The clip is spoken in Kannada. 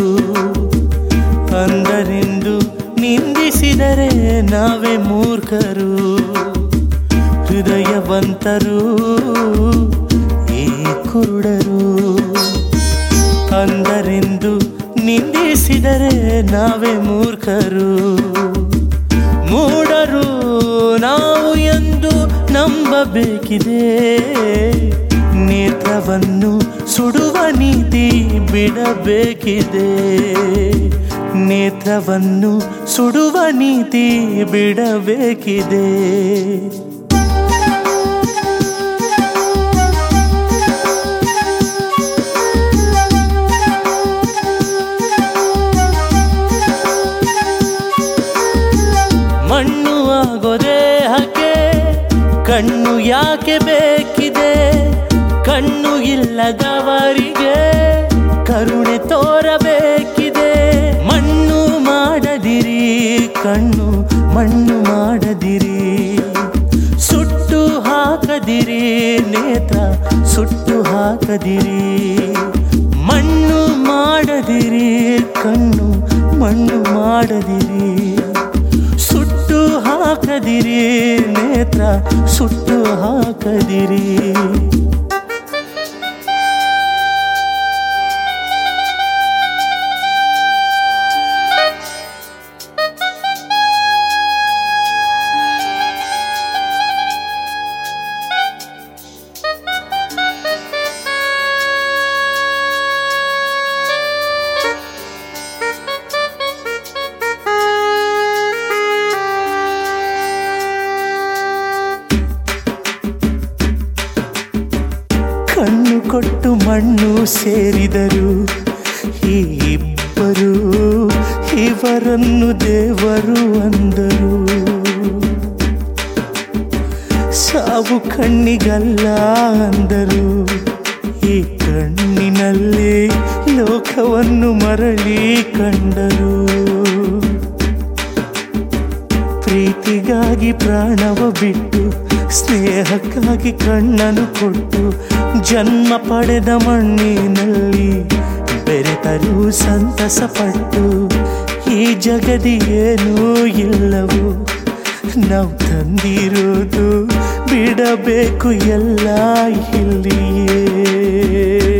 ಅಂದರೆಂದು ನಿಂದಿಸಿದರೆ ನಾವೇ ಮೂರ್ಖರು ಹೃದಯವಂತರು ಈ ಕುರುಡರು ಅಂದರೆಂದು ನಿಂದಿಸಿದರೆ ನಾವೇ ಮೂರ್ಖರು ಮೂಡರು ನಾವು ಎಂದು ನಂಬಬೇಕಿದೆ ನೇತ್ರವನ್ನು ಸುಡುವ ನೀತಿ ಬಿಡಬೇಕಿದೆ ನೇತ್ರವನ್ನು ಸುಡುವ ನೀತಿ ಬಿಡಬೇಕಿದೆ ಮಣ್ಣು ಆಗೋ ದೇಹಕ್ಕೆ ಕಣ್ಣು ಯಾಕೆ ಬೇಕಿದೆ ಕಣ್ಣು ಇಲ್ಲದವರಿಗೆ ಕರುಣೆ ತೋರಬೇಕಿದೆ ಮಣ್ಣು ಮಾಡದಿರಿ ಕಣ್ಣು ಮಣ್ಣು ಮಾಡದಿರಿ ಸುಟ್ಟು ಹಾಕದಿರಿ ನೇತ್ರ ಸುಟ್ಟು ಹಾಕದಿರಿ ಮಣ್ಣು ಮಾಡದಿರಿ ಕಣ್ಣು ಮಣ್ಣು ಮಾಡದಿರಿ ಸುಟ್ಟು ಹಾಕದಿರಿ ನೇತ್ರ ಸುಟ್ಟು ಹಾಕದಿರಿ ಕಣ್ಣು ಕೊಟ್ಟು ಮಣ್ಣು ಸೇರಿದರು ಈ ಇಬ್ಬರು ಇವರನ್ನು ದೇವರು ಅಂದರು ಸಾವು ಕಣ್ಣಿಗಲ್ಲ ಅಂದರು ಈ ಕಣ್ಣಿನಲ್ಲಿ ಲೋಕವನ್ನು ಮರಳಿ ಕಂಡರು ಪ್ರೀತಿಗಾಗಿ ಪ್ರಾಣವ ಬಿಟ್ಟು ಸ್ನೇಹಕ್ಕಾಗಿ ಕಣ್ಣನ್ನು ಕೊಟ್ಟು ಜನ್ಮ ಪಡೆದ ಮಣ್ಣಿನಲ್ಲಿ ಬೆರೆತರೂ ಸಂತಸ ಪಟ್ಟು ಈ ಜಗದಿ ಏನೂ ಇಲ್ಲವು ನಾವು ತಂದಿರೋದು ಬಿಡಬೇಕು ಎಲ್ಲ ಇಲ್ಲಿಯೇ